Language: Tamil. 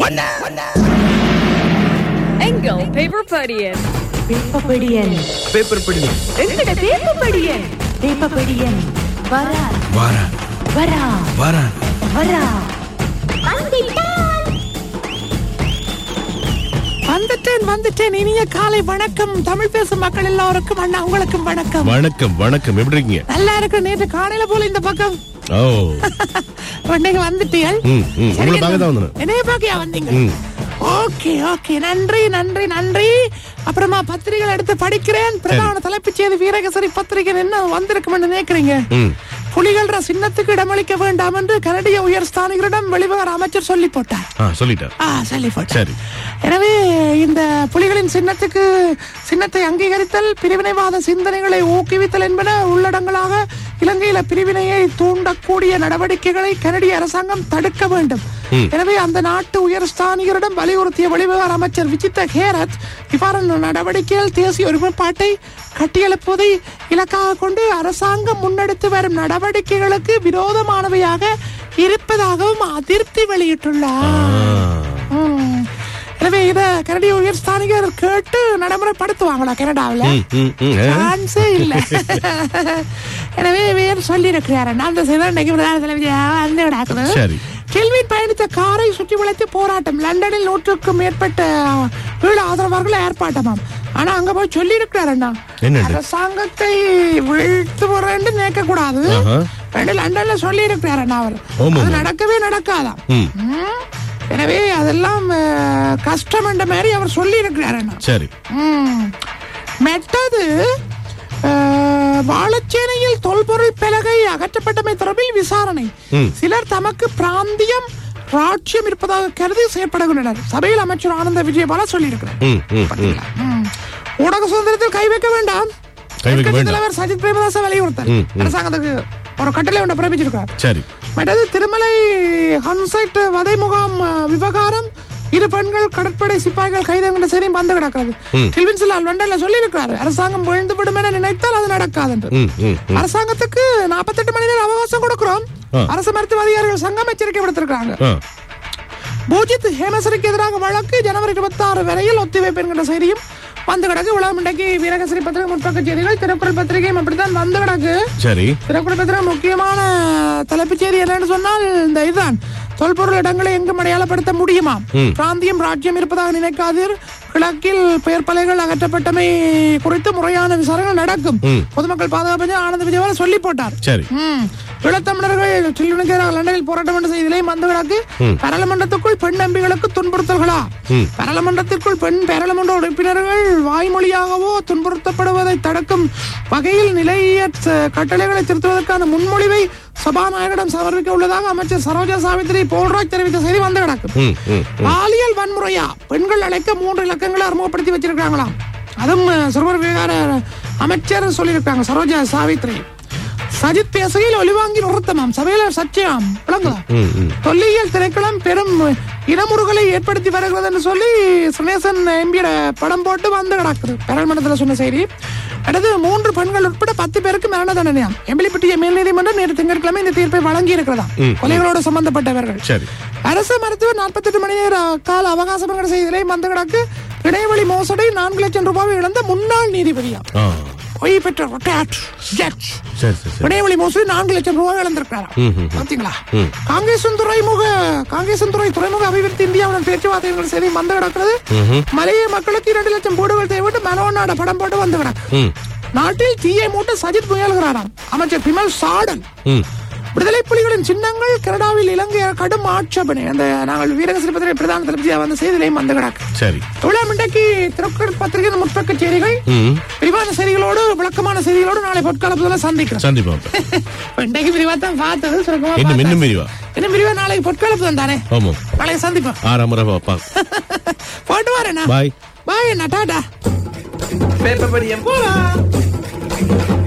எங்கள் பேப்பர் படியன் பேப்பபடியன் பேப்பர் படி எங்கட பேப்பபடியன் பேப்பபடியன் வரா வாரா வரா வாரா வரா வந்துட்டேன் வந்துட்டேன் இனிய காலை வணக்கம் தமிழ் பேசும் மக்கள் எல்லாருக்கும் அண்ணா உங்களுக்கும் வணக்கம் வணக்கம் வணக்கம் எப்படி இருக்கீங்க நல்லா இருக்கு நேற்று காலையில போல இந்த பக்கம் ஓ இன்னைக்கு வந்துட்டீர்கள் ம், ம். சரி, உங்களை பார்க்க தான் வந்தேன். என்னைய பார்க்கயா வந்தீங்க ம். ஓகே ஓகே நன்றி நன்றி நன்றி அப்புறமா பத்திரிகைகள் எடுத்து படிக்கிறேன் பிரதான தலைப்புச் செய்தி வீரகேசரி பத்திரிகை என்ன வந்திருக்கும்னு நினைக்கிறீங்க ம். புலிகள சின்னத்துக்கு இடமளிக்க வேண்டாம் என்று கனடிய உயர் ஸ்தானிகரிடம் வெளிவகார அமைச்சர் சொல்லி போட்டார் ஆ சொல்லிட்டார் ஆ சொல்லி போட்டார் சரி எனவே இந்த புலிகளின் சின்னத்துக்கு சின்னத்தை அங்கீகரித்தல் பிரிவினைவாத சிந்தனைகளை ஊக்குவித்தல் என்பன உள்ளடங்களாக இலங்கையில பிரிவினையை தூண்டக்கூடிய நடவடிக்கைகளை கனடிய அரசாங்கம் தடுக்க வேண்டும் எனவே அந்த நாட்டு உயர்ஸ்தானிகரிடம் வலியுறுத்திய வெளிவிவகார அமைச்சர் விசித்த ஹேரத் இவ்வாறான நடவடிக்கைகள் தேசிய ஒருமைப்பாட்டை கட்டியெழுப்புவதை இலக்காக கொண்டு அரசாங்கம் முன்னெடுத்து வரும் நடவடிக்கைகளுக்கு விரோதமானவையாக இருப்பதாகவும் அதிருப்தி வெளியிட்டுள்ளார் ம். எனவே இத கனடிய உயர் ஸ்தானிகர் கேட்டு நடைமுறைப்படுத்துவாங்களா கனடாவில் ம், ம், ம். ஆ. சான்ஸே இல்ல எனவே வேறு சொல்லி இருக்கிறாரு அந்த செய்தி இன்னைக்கு பிரதான தலைவிதியாக வந்து விடாக்குது சரி. கெல்வின் பயணித்த காரை சுற்றி வளைத்து போராட்டம் லண்டனில் நூற்றுக்கும் மேற்பட்ட ஈழ ஆதரவாளர்கள் ஏற்பாட்டமாம் ஆனா அங்க போய் சொல்லி இருக்கிறாரு அண்ணா என்னண்டு? அரசாங்கத்தை வீழ்த்து போறேன்னு நினைக்க கூடாது ஆஹா. ரெண்டு லண்டன்ல சொல்லி இருக்கிறாரு அண்ணா அவர் ஆமாம். அது நடக்கவே நடக்காதாம் ம். ம். எனவே அதெல்லாம் அஹ், கஷ்டம் என்ற மாதிரி அவர் சொல்லி இருக்கிறாரு அண்ணா சரி ம். மெட்டது அஹ், வாழச்சேனையில் தொல்பொருள் பலகை அகற்றப்பட்டமை தொடர்பில் விசாரணை ம். சிலர் தமக்கு பிராந்தியம் ராட்சியம் இருப்பதாக கருதி செய்யப்படுகின்றனர் சபையில் அமைச்சர் ஆனந்த விஜயபால சொல்லியிருக்கிறார் ம், ம், ம். ம். ஊடக சுதந்திரத்தில் கை வைக்க வேண்டாம் கை வைக்க எதிர்க்கட்சி வேண்டாம். தலைவர் சஜித் பிரேமதாச வலியுறுத்தல் ம், ம். அரசாங்கத்துக்கு ஒரு கட்டளை ஒன்று பிறப்பிச்சிருக்கார் சரி மற்றது திருமலை ஹன்சைட் வதை முகாம் அஹ், விவகாரம் இரு பெண்கள் கடற்படை சிப்பாய்கள் கைது என்கிற செய்தியும் வந்து கிடக்கிறது ம். கில்வின்சிலால் லண்டன்ல சொல்லி இருக்கிறாரு அரசாங்கம் விழுந்து விடும் என நினைத்தால் அது நடக்காது என்று ம், ம், ம். அரசாங்கத்துக்கு 48 மணி நேரம் அவகாசம் கொடுக்கிறோம் ஆ. அரசு மருத்துவ அதிகாரிகள் சங்கம் எச்சரிக்கை விடுத்திருக்காங்க ஆ. பூஜித் ஹேமசரிக்கு எதிராக வழக்கு ஜனவரி இருபத்தி ஆறு வரையில் ஒத்திவைப்பு என்கிற செய்தியும் வந்து கிடக்கு விழா இன்றைக்கு வீரகசரி பத்திரிகை முற்பக்க செய்திகள் திருக்குறள் பத்திரிகையும் அப்படித்தான் வந்து கிடக்கு சரி திருக்குறள் பத்திரிகை முக்கியமான தலைப்புச் செய்தி என்னன்னு சொன்னால் இந்த இதுதான் தொல்பொருள் இடங்களை எங்கும் அடையாளப்படுத்த முடியுமா ம். பிராந்தியம் ராஜ்யம் இருப்பதாக நினைக்காதீர் கிழக்கில் பெயர் பலைகள் அகற்றப்பட்டமை குறித்து முறையான விசாரணைகள் நடக்கும் ம். பொதுமக்கள் பாதுகாப்பு ஆனந்த விஜயவால சொல்லி போட்டார் சரி ம். ஈழத்தமிழர்கள் சில்லுனுக்கு எதிராக லண்டனில் போராட்டம் என்ற செய்தியிலையும் வந்து கிடக்கு ம். பாராளுமன்றத்துக்குள் பெண் நம்பிகளுக்கு துன்புறுத்தல்களா ம். பாராளுமன்றத்திற்குள் பெண் பாராளுமன்ற உறுப்பினர்கள் வாய்மொழியாகவோ துன்புறுத்தப்படுவதை தடுக்கும் வகையில் நிலையற்ற கட்டளைகளை திருத்துவதற்கான முன்மொழிவை சபாநாயகரிடம் சமர்ப்பிக்க உள்ளதாக அமைச்சர் சரோஜா சாவித்திரி போல்ராஜ் தெரிவித்த செய்தி வந்து கிடக்கும் ம், ம், ம். பாலியல் வன்முறையா பெண்கள் அழைக்க மூன்று இலக்கங்களை அறிமுகப்படுத்தி வச்சிருக்காங்களாம் அதுவும் அஹ், சிறுவர் விவகார அமைச்சர் சொல்லியிருக்காங்க சரோஜா சாவித்ரி சஜித் பேசுகையில் ஒளிவாங்கி நிறுத்தமாம் சபையில சர்ச்சையாம் விளங்குதா ம், ம். தொல்லியல் திணைக்களம் பெரும் இனமுறுகளை ஏற்படுத்தி வருகிறது என்று சொல்லி சுனேசன் எம்பியோட படம் போட்டு வந்து கிடக்குது பாராளுமன்றத்தில் சொன்ன செய்தி அடுத்து மூன்று பெண்கள் உட்பட பத்து பேருக்கு மரண தண்டனையாம் எம்பிலிப்பட்டிய மேல் நீதிமன்றம் நேற்று திங்கட்கிழமை இந்த தீர்ப்பை வழங்கி இருக்கிறதா ம். கொலைகளோடு சம்பந்தப்பட்டவர்கள் சரி அரசு மருத்துவர் 48 மணி நேர கால அவகாசம் என்கிற செய்தியிலையும் வந்து கிடக்கு இடைவெளி மோசடி நான்கு லட்சம் ரூபாய் இழந்த முன்னாள் நீதிபதியா ஆ ஓய்வு பெற்ற retired judge. சரி சரி சரி இடைவெளி மோசடி நான்கு லட்சம் ரூபாய் இழந்திருக்கிறாரா ம், ம், பாத்தீங்களா ம். காங்கிரசின் துறைமுக காங்கிரசின் துறை துறைமுக அபிவிருத்தி இந்தியாவுடன் பேச்சுவார்த்தைகள் செய்தி வந்து கிடக்கிறது ம்ஹும். மலைய மக்களுக்கு இரண்டு லட்சம் வீடுகள் தேவைட்டு மனோநாட படம் போட்டு வந்து கிடக்கு ம் நாட்டில் தீயை மூட்ட சஜித் முயல்கிறாராம் அமைச்சர் பிமல் சாடன் ம் விடுதலை புலிகளின் சின்னங்கள் கனடாவில் இலங்கை கடும் ஆட்சேபனை அந்த நாங்கள் வீரகசிரி பத்திரிகை பிரதான தலைப்பியா வந்த செய்தியிலையும் வந்து கிடக்கு சரி தொழில் இன்றைக்கு திருக்குறள் பத்திரிகை முற்பக்க செய்திகள் ம் விரிவான செய்திகளோடு விளக்கமான செய்திகளோடு நாளை பொற்காலத்துல சந்திக்கிறோம் சந்திப்போம் இன்றைக்கு விரிவா தான் பார்த்தது சுருக்கமா இன்னும் பார்த்தேன். இன்னும் விரிவா இன்னும் விரிவா நாளைக்கு பொற்காலப்பு தான் தானே ஆமாம் நாளைக்கு சந்திப்போம் ஆறாம் முறை பா போட்டு வரேண்ணா பாய் பாய் அண்ணா டாடா பேப்பர் படியம் போலாம்